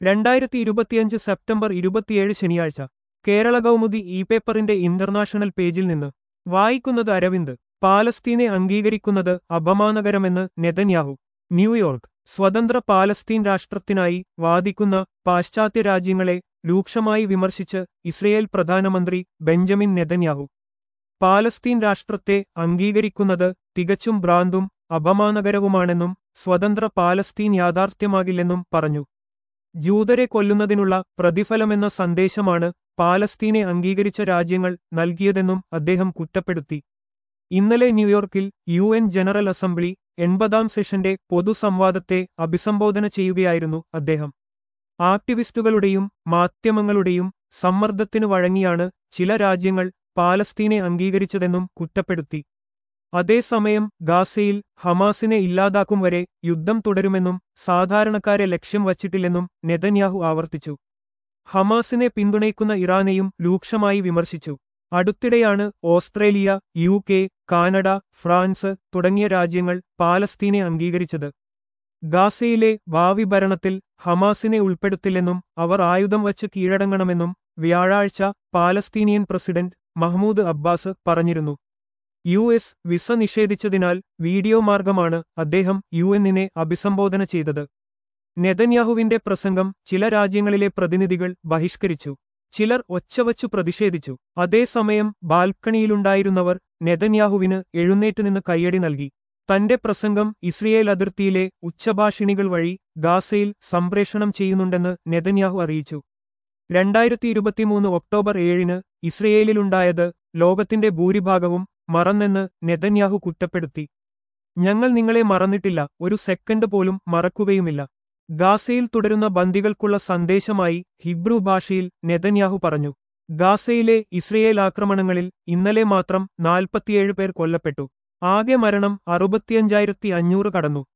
രണ്ടായിരത്തി ഇരുപത്തിയഞ്ച് സെപ്റ്റംബർ ഇരുപത്തിയേഴ് ശനിയാഴ്ച കേരള കൗമുദി ഇ പേപ്പറിന്റെ ഇന്റർനാഷണൽ പേജിൽ നിന്ന് വായിക്കുന്നത് അരവിന്ദ് പാലസ്തീനെ അംഗീകരിക്കുന്നത് അപമാനകരമെന്ന് നെതന്യാഹു ന്യൂയോർക്ക് സ്വതന്ത്ര പാലസ്തീൻ രാഷ്ട്രത്തിനായി വാദിക്കുന്ന പാശ്ചാത്യ രാജ്യങ്ങളെ രൂക്ഷമായി വിമർശിച്ച് ഇസ്രയേൽ പ്രധാനമന്ത്രി ബെഞ്ചമിൻ നെതന്യാഹു പാലസ്തീൻ രാഷ്ട്രത്തെ അംഗീകരിക്കുന്നത് തികച്ചും ഭ്രാന്തും അപമാനകരവുമാണെന്നും സ്വതന്ത്ര പാലസ്തീൻ യാഥാർത്ഥ്യമാകില്ലെന്നും പറഞ്ഞു ജൂതരെ കൊല്ലുന്നതിനുള്ള പ്രതിഫലമെന്ന സന്ദേശമാണ് പാലസ്തീനെ അംഗീകരിച്ച രാജ്യങ്ങൾ നൽകിയതെന്നും അദ്ദേഹം കുറ്റപ്പെടുത്തി ഇന്നലെ ന്യൂയോർക്കിൽ യു എൻ ജനറൽ അസംബ്ലി എൺപതാം സെഷന്റെ പൊതുസംവാദത്തെ അഭിസംബോധന ചെയ്യുകയായിരുന്നു അദ്ദേഹം ആക്ടിവിസ്റ്റുകളുടെയും മാധ്യമങ്ങളുടെയും സമ്മർദ്ദത്തിനു വഴങ്ങിയാണ് ചില രാജ്യങ്ങൾ പാലസ്തീനെ അംഗീകരിച്ചതെന്നും കുറ്റപ്പെടുത്തി അതേസമയം ഗാസയിൽ ഹമാസിനെ ഇല്ലാതാക്കും വരെ യുദ്ധം തുടരുമെന്നും സാധാരണക്കാരെ ലക്ഷ്യം വച്ചിട്ടില്ലെന്നും നെതന്യാഹു ആവർത്തിച്ചു ഹമാസിനെ പിന്തുണയ്ക്കുന്ന ഇറാനെയും രൂക്ഷമായി വിമർശിച്ചു അടുത്തിടെയാണ് Australia U K Canada France തുടങ്ങിയ രാജ്യങ്ങൾ പാലസ്തീനെ അംഗീകരിച്ചത് ഗാസയിലെ ഭാവി ഭരണത്തിൽ ഹമാസിനെ ഉൾപ്പെടുത്തില്ലെന്നും അവർ ആയുധം വച്ച് കീഴടങ്ങണമെന്നും വ്യാഴാഴ്ച പാലസ്തീനിയൻ പ്രസിഡന്റ് മഹ്മൂദ് അബ്ബാസ് പറഞ്ഞിരുന്നു യു എസ് വിസ നിഷേധിച്ചതിനാൽ വീഡിയോ മാർഗമാണ് അദ്ദേഹം യു എന്നിനെ അഭിസംബോധന ചെയ്തത് നെതന്യാഹുവിന്റെ പ്രസംഗം ചില രാജ്യങ്ങളിലെ പ്രതിനിധികൾ ബഹിഷ്കരിച്ചു ചിലർ ഒച്ചവച്ചു പ്രതിഷേധിച്ചു അതേസമയം ബാൽക്കണിയിലുണ്ടായിരുന്നവർ നെതന്യാഹുവിന് എഴുന്നേറ്റുനിന്ന് കയ്യടി നൽകി തന്റെ പ്രസംഗം ഇസ്രയേൽ അതിർത്തിയിലെ ഉച്ചഭാഷിണികൾ വഴി ഗാസയിൽ സംപ്രേഷണം ചെയ്യുന്നുണ്ടെന്ന് നെതന്യാഹു അറിയിച്ചു രണ്ടായിരത്തി ഇരുപത്തിമൂന്ന് ഒക്ടോബർ ഏഴിന് ഇസ്രയേലിലുണ്ടായത് ലോകത്തിന്റെ ഭൂരിഭാഗവും മറന്നെന്ന് നെതന്യാഹു കുറ്റപ്പെടുത്തി ഞങ്ങൾ നിങ്ങളെ മറന്നിട്ടില്ല ഒരു സെക്കൻഡ് പോലും മറക്കുകയുമില്ല ഗാസയിൽ തുടരുന്ന ബന്ദികൾക്കുള്ള സന്ദേശമായി ഹിബ്രു ഭാഷയിൽ നെതന്യാഹു പറഞ്ഞു ഗാസയിലെ ഇസ്രയേൽ ആക്രമണങ്ങളിൽ ഇന്നലെ മാത്രം നാൽപ്പത്തിയേഴ് പേർ കൊല്ലപ്പെട്ടു ആകെ മരണം അറുപത്തിയഞ്ചായിരത്തി അഞ്ഞൂറ് കടന്നു